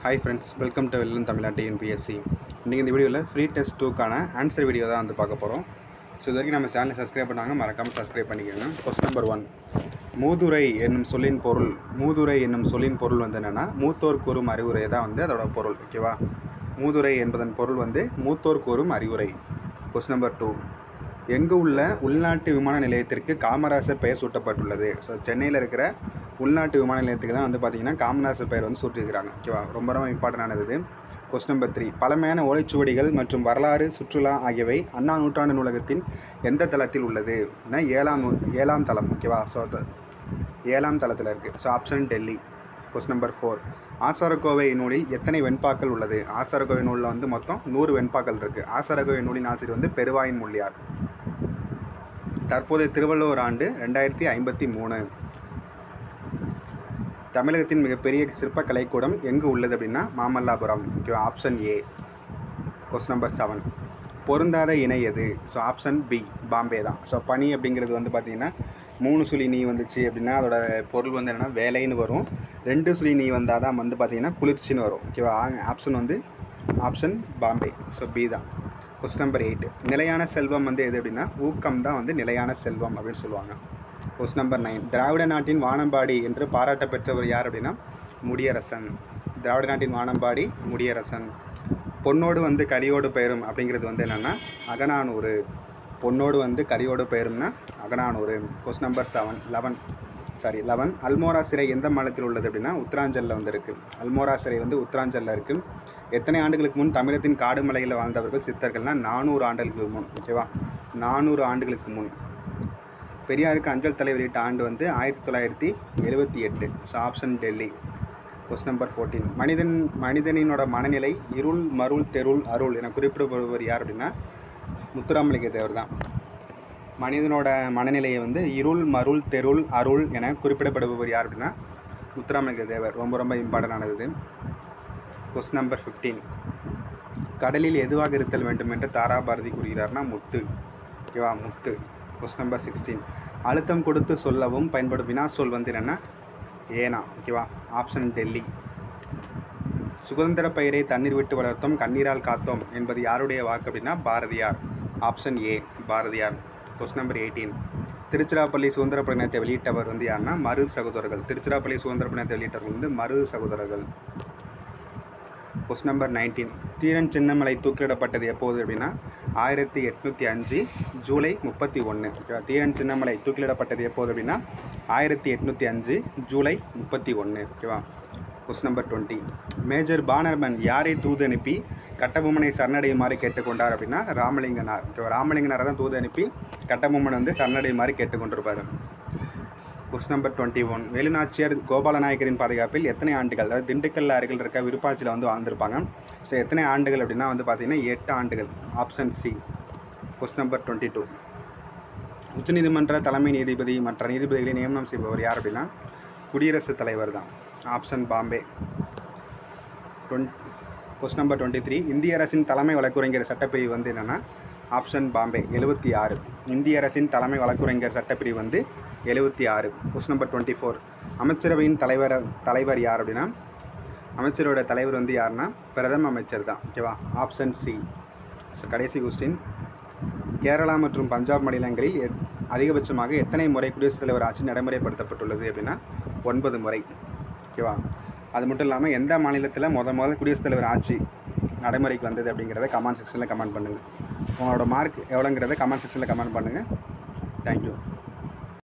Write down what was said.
hi friends welcome to வெல்லம் தமிழா TNPSC இன்றைக்கி இந்த வீடியோவில் ஃப்ரீ டெஸ்ட் டூக்கான ஆன்சர் வீடியோ தான் வந்து பார்க்க போகிறோம் ஸோ இது வரைக்கும் நம்ம சேனலை சப்ஸ்கிரைப் பண்ணாங்க மறக்காமல் சப்ஸ்கிரைப் பண்ணிக்கோங்க கொஸ்டின் நம்பர் ஒன் மூதுரை என்னும் சொல்லின் பொருள் மூதுரை என்னும் சொல்லின் பொருள் வந்து என்னென்னா மூத்தோர் கூறும் அறிவுரை தான் வந்து அதோட பொருள் ஓகேவா மூதுரை என்பதன் பொருள் வந்து மூத்தோர் கூறும் அறிவுரை கொஸ்டின் நம்பர் டூ எங்கு உள்ள உள்நாட்டு விமான நிலையத்திற்கு காமராசர் பெயர் சூட்டப்பட்டுள்ளது ஸோ சென்னையில் இருக்கிற உள்நாட்டு விமான நிலையத்துக்கு தான் வந்து பார்த்திங்கன்னா காமராசர் பெயர் வந்து சூட்டியிருக்கிறாங்க ஓகேவா ரொம்ப ரொம்ப இம்பார்ட்டண்டானது இது கொஸ்டின் நம்பர் த்ரீ பழமையான ஓலைச்சுவடிகள் மற்றும் வரலாறு சுற்றுலா ஆகியவை அண்ணா நூற்றாண்டு நூலகத்தின் எந்த தளத்தில் உள்ளது அப்படின்னா ஏழாம் நூ ஏழாம் தளம் ஓகேவா ஸோ அது ஏழாம் தளத்தில் இருக்குது so option Delhi question number four ஆசாரக்கோவை நூலில் எத்தனை வெண்பாக்கள் உள்ளது ஆசாரக்கோவை நூலில் வந்து மொத்தம் நூறு வெண்பாக்கள் இருக்குது ஆசாரக்கோவை நூலின் ஆசிரியர் வந்து பெருவாயின் மொழியார் தற்போதைய திருவள்ளுவர் ஆண்டு ரெண்டாயிரத்தி ஐம்பத்தி மூணு தமிழகத்தின் மிகப்பெரிய சிற்ப கலைக்கூடம் எங்கு உள்ளது அப்படின்னா மாமல்லாபுரம் ஓகேவா option A question number seven பொருந்தாத இணை எது ஸோ ஆப்ஷன் பி பாம்பே தான் ஸோ பனி அப்படிங்கிறது வந்து பார்த்திங்கன்னா மூணு சுழி நீ வந்துச்சு அப்படின்னா அதோட பொருள் வந்து என்னென்னா வேலைன்னு வரும் ரெண்டு சுழி நீ வந்தால் தான் வந்து பார்த்திங்கன்னா குளிர்ச்சின்னு வரும் ஓகேவா ஆப்ஷன் வந்து ஆப்ஷன் பாம்பே ஸோ பி தான் கொஸ்டின் நம்பர் எயிட் நிலையான செல்வம் வந்து எது அப்படின்னா ஊக்கம் தான் வந்து நிலையான செல்வம் அப்படின்னு சொல்லுவாங்க கொஸ்டின் நம்பர் நைன் திராவிட நாட்டின் வானம்பாடி என்று பாராட்ட பெற்றவர் யார் அப்படின்னா முடியரசன் திராவிட நாட்டின் வானம்பாடி முடியரசன் பொன்னோடு வந்து கரியோடு பெயரும் அப்படிங்கிறது வந்து என்னென்னா அகநானூறு பொன்னோடு வந்து கரியோடு பெயரும்னா அகநானூறு question number seven eleven sorry eleven Almora சிறை எந்த மாநிலத்தில் உள்ளது அப்படின்னா உத்தராஞ்சலில் வந்து இருக்குது அல்மோரா சிறை வந்து உத்தராஞ்சலில் இருக்குது எத்தனை ஆண்டுகளுக்கு முன் தமிழகத்தின் காடு மலையில் வாழ்ந்தவர்கள் சித்தர்கள்னால் நானூறு ஆண்டுகளுக்கு முன் ஓகேவா நானூறு ஆண்டுகளுக்கு முன் பெரியாருக்கு அஞ்சல் தலை வெளியிட்ட ஆண்டு வந்து ஆயிரத்தி தொள்ளாயிரத்தி எழுபத்தி எட்டு so option Delhi question number fourteen மனிதன் மனிதனினோட மனநிலை இருள் மருள் தெருள் அருள் என குறிப்பிடப்படுபவர் யார் அப்படின்னா முத்துராமலிங்க தேவர் தான் மனிதனோட மனநிலையை வந்து இருள் மருள் தெருள் அருள் என குறிப்பிடப்படுபவர் யார் அப்படின்னா முத்துராமலிங்க தேவர் ரொம்ப ரொம்ப இம்பார்ட்டண்டானது இது கொஸ்டின் நம்பர் ஃபிஃப்டீன் கடலில் எதுவாக இருத்தல் வேண்டும் என்று தாராபாரதி கூறுகிறார்னா முத்து ஓகேவா முத்து கொஸ்டின் நம்பர் சிக்ஸ்டீன் அழுத்தம் கொடுத்து சொல்லவும் பயன்படும் வினா சொல் வந்து என்னென்னா ஏனா ஓகேவா ஆப்ஷன் டெல்லி சுதந்திர பயிரை தண்ணீர் விட்டு வளர்த்தோம் கண்ணீரால் காத்தோம் என்பது யாருடைய வாக்கு அப்படின்னா Bharathiyar option A Bharathiyar question number eighteen Tiruchirappalli சுதந்திர பிரகடனத்தை வெளியிட்டவர் வந்து யாருன்னா மரு சகோதரர்கள் திருச்சிராப்பள்ளி சுதந்திர பிரகடனத்தை வெளியிட்டவர் வந்து மரு சகோதரர்கள் question number nineteen Dheeran Chinnamalai தூக்கிலிடப்பட்டது எப்போது அப்படின்னா ஆயிரத்தி எட்நூற்றி அஞ்சு ஜூலை முப்பத்தி ஒன்று ஓகேவா தீரன் சின்னமலை தூக்கிலிடப்பட்டது எப்போது அப்படின்னா ஆயிரத்தி எட்நூற்றி அஞ்சு ஜூலை முப்பத்தி ஒன்று ஓகேவா question number twenty major Bannerman யாரை தூது அனுப்பி கட்டபொம்மனை சரணடையுமாறு கேட்டுக்கொண்டார் அப்படின்னா ராமலிங்கனார் ஓகேவா ராமலிங்கனாரை தான் தூது அனுப்பி கட்டபொம்மன் வந்து சரணடையுமாறு கேட்டுக்கொண்டிருப்பார் question number twenty one Velunachiyar கோபாலநாயக்கரின் பாதுகாப்பில் எத்தனை ஆண்டுகள் அதாவது திண்டுக்கல் அருகில் இருக்க விருப்பாச்சியில் வந்து வாழ்ந்திருப்பாங்க ஸோ எத்தனை ஆண்டுகள் அப்படின்னா வந்து பார்த்தீங்கன்னா எட்டு ஆண்டுகள் option C question number twenty two உச்சநீதிமன்ற தலைமை நீதிபதி மற்ற நீதிபதிகளை நியமனம் செய்பவர் யார் அப்படின்னா குடியரசுத் தலைவர் தான் option Bombay twenty question number twenty three இந்திய அரசின் தலைமை வழக்குரைஞர் சட்டப்பிரிவு வந்து என்னென்னா ஆப்ஷன் பாம்பே எழுபத்தி ஆறு இந்திய அரசின் தலைமை வழக்குரைஞர் சட்டப்பிரிவு வந்து எழுபத்தி ஆறு கொஸ்டின் நம்பர் டுவெண்ட்டி ஃபோர் அமைச்சரவையின் தலைவர் தலைவர் யார் அப்படின்னா அமைச்சரோட தலைவர் வந்து யாருன்னா பிரதம அமைச்சர் தான் ஓகேவா ஆப்ஷன் சி ஸோ கடைசி கொஸ்டின் கேரளா மற்றும் பஞ்சாப் மாநிலங்களில் எத் அதிகபட்சமாக எத்தனை முறை குடியரசுத் தலைவர் ஆட்சி நடைமுறைப்படுத்தப்பட்டுள்ளது அப்படின்னா ஒன்பது முறை ஓகேவா அது மட்டும் இல்லாமல் எந்த மாநிலத்தில் முத முதல் குடியரசுத் தலைவர் ஆட்சி நடைமுறைக்கு வந்தது அப்படிங்கிறத கமெண்ட் செக்ஷனில் கமெண்ட் பண்ணுங்கள் உங்களோட மார்க் எவ்வளோங்கிறத கமெண்ட் செக்ஷனில் கமெண்ட் பண்ணுங்கள் தேங்க்யூ